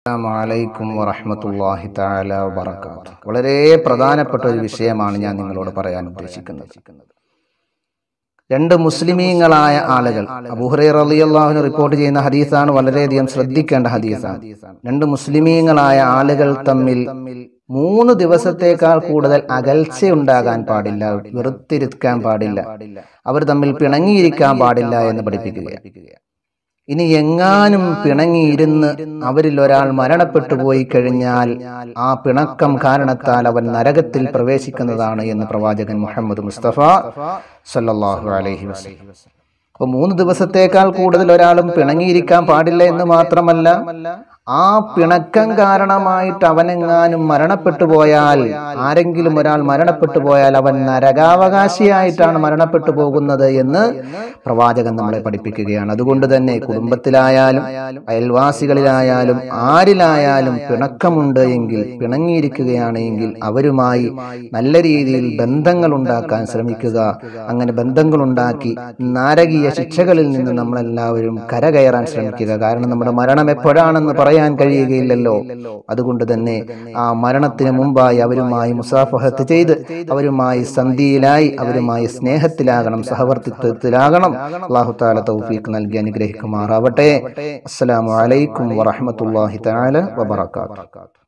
അലൈക്കും വറഹമത്തല്ലാഹി തആല വബറകാതുഹു വളരെ പ്രധാനപ്പെട്ട ഒരു വിഷയമാണ് ഞാൻ നിങ്ങളോട് പറയാൻ ഉദ്ദേശിക്കുന്നത് രണ്ട് മുസ്ലിമീങ്ങളായ ആളുകൾ അബൂഹുറൈറ റളിയല്ലാഹുവിന് റിപ്പോർട്ട് ചെയ്യുന്ന ഹദീസാണ് വളരെയധികം ശ്രദ്ധിക്കേണ്ട ഹദീസാണ് രണ്ട് മുസ്ലിമീങ്ങളായ ആളുകൾ തമ്മിൽ മൂന്ന് ദിവസത്തേക്കാൾ കൂടുതൽ അകൽച്ചയുണ്ടാകാൻ പാടില്ല വെറുത്തിരിക്കാൻ പാടില്ല അവർ തമ്മിൽ പിണങ്ങിയിരിക്കാൻ പാടില്ല എന്ന് പഠിപ്പിക്കുകയാണ് ഇനി എങ്ങാനും പിണങ്ങിയിരുന്ന് അവരിൽ ഒരാൾ മരണപ്പെട്ടു പോയി കഴിഞ്ഞാൽ ആ പിണക്കം കാരണത്താൽ അവൻ നരകത്തിൽ പ്രവേശിക്കുന്നതാണ് എന്ന് പ്രവാചകൻ മുഹമ്മദ് മുസ്തഫ സല്ലല്ലാഹു അലൈഹി വസല്ലം അപ്പൊ മൂന്ന് ദിവസത്തേക്കാൾ കൂടുതൽ ഒരാളും പിണങ്ങിയിരിക്കാൻ പാടില്ല എന്ന് മാത്രമല്ല ആ പിണക്കം കാരണമായിട്ട് അവനെങ്ങാനും മരണപ്പെട്ടു പോയാൽ ആരെങ്കിലും ഒരാൾ മരണപ്പെട്ടു പോയാൽ അവൻ നരകാവകാശിയായിട്ടാണ് മരണപ്പെട്ടു പോകുന്നത് എന്ന് പ്രവാചകൻ നമ്മളെ പഠിപ്പിക്കുകയാണ് അതുകൊണ്ട് തന്നെ കുടുംബത്തിലായാലും അയൽവാസികളിലായാലും ആരിലായാലും പിണക്കമുണ്ട് എങ്കിൽ പിണങ്ങിയിരിക്കുകയാണ് എങ്കിൽ അവരുമായി നല്ല രീതിയിൽ ബന്ധങ്ങൾ ഉണ്ടാക്കാൻ ശ്രമിക്കുക അങ്ങനെ ബന്ധങ്ങൾ ഉണ്ടാക്കി നാരകീയ ശിക്ഷകളിൽ നിന്ന് നമ്മളെല്ലാവരും കരകയറാൻ ശ്രമിക്കുക കാരണം നമ്മുടെ മരണം എപ്പോഴാണെന്ന് പറയാൻ കഴിയുകയില്ലല്ലോ അതുകൊണ്ട് തന്നെ ആ മരണത്തിന് മുമ്പായി അവരുമായി മുസാഫഹത്ത് ചെയ്ത് അവരുമായി സന്ധിയിലായി അവരുമായി സ്നേഹത്തിലാകണം സഹവർത്തിത്വത്തിലാകണം അള്ളാഹു താല തൗഫീഖ് നൽകി അനുഗ്രഹിക്കുമാറാവട്ടെ അസ്സലാമു അലൈക്കും വറഹ്മത്തുള്ളാഹി തആല വബറകാതുഹു